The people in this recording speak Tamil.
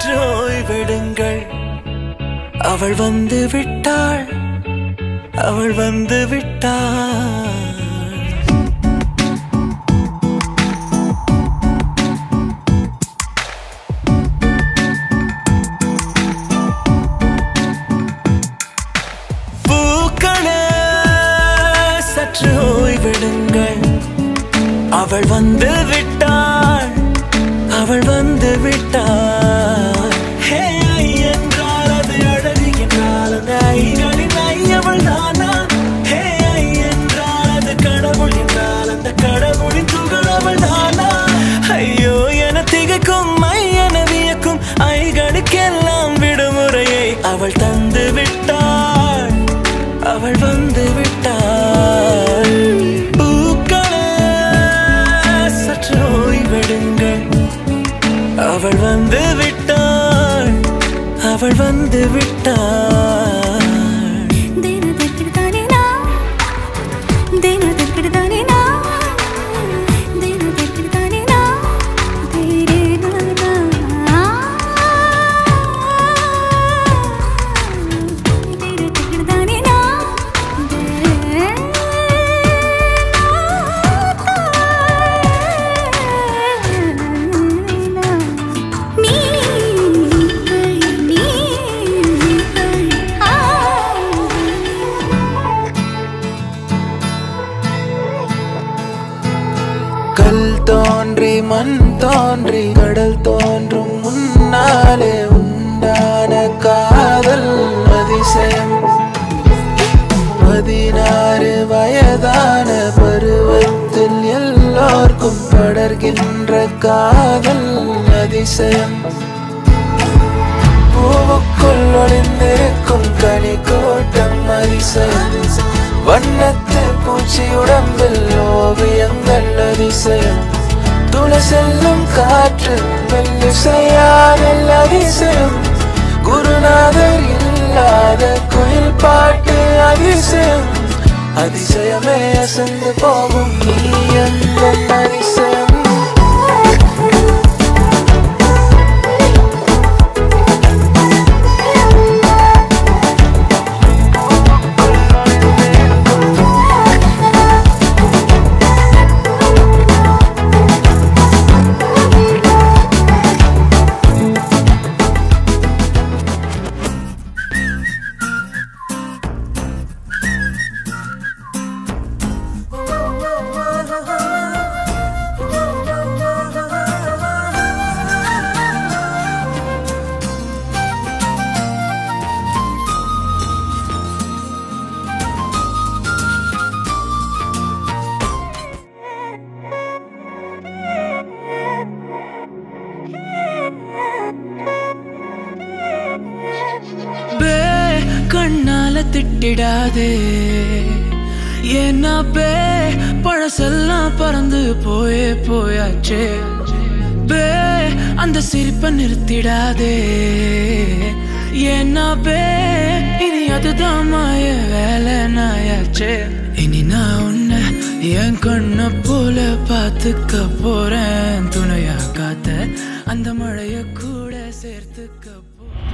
சற்று ஓய்வெடுங்கள் அவள் வந்து விட்டாள் அவள் வந்து விட்டாள் பூக்களே சற்று ஓய்வெடுங்கள் அவள் வந்து விட்டாள் அவள் வந்து விட்டாள் ஹே ஐ என்றால் அது அழகு என்றால் அந்த ஐகளின் ஐ அவள் தானா ஹே ஐ என்றால் அது கடவுள் என்றால் அந்த கடவுளின் துகள் அவள் தானா ஐயோ என திகைக்கும் ஐ என வியக்கும் ஐகளுக்கெல்லாம் விடுமுறையை அவள் தந்து விட்டாள் அவள் வந்து விட்டாள் பூக்களே சற்று ஓய்வெடுங்கள் அவள் வந்து விட்டாள் அவள் வந்து விட்டாள் ದಿನದಕ್ಕಿಡ್ತಾನೆ ನಾ ದಿನದಕ್ಕಿಡ್ತಾನೆ ನಾ ದಿನದಕ್ಕಿಡ್ತಾನೆ ನಾ ತೇರೆ ನಾನಾ ದಿನದಕ್ಕಿಡ್ತಾನೆ ನಾ ನೀ ನೀ ಆ கல் தோன்றி மண் தோன்றி கடல் தோன்றும் முன்னாலே உண்டான காதல் அதிசயம் பதினாறு வயதான பருவத்தில் எல்லோர்க்கும் படர்கின்ற காதல் அதிசயம் பூவுக்குள் ஒளிந்திருக்கும் கனி கூட்டம் அதிசயம் வண்ணத்து பூச்சி உடம்பில் ஓவியங்கள் அதிசயம் துளை செல்லும் காற்று மெல்லிசையானல் அதிசயம் குருநாதர் இல்லாத குயில் பாட்டு அதிசயம் அதிசயமே அசந்து போகும் நீ அந்த அதிசயம் பே கண்ணால திட்டிடாதே ஏன்னா பே பழசெல்லாம் பறந்து போயே போயாச்சே பே அந்த சிரிப்பை நிறுத்திடாதே ஏன்னா பே இனி அதுதான் மாய வேலை நாயாச்சே இனி நான் உன்னை என் கண்ண போல பார்த்துக்க போறேன் துணையா காத்த அந்த மழைய கூட சேர்த்துக்க போ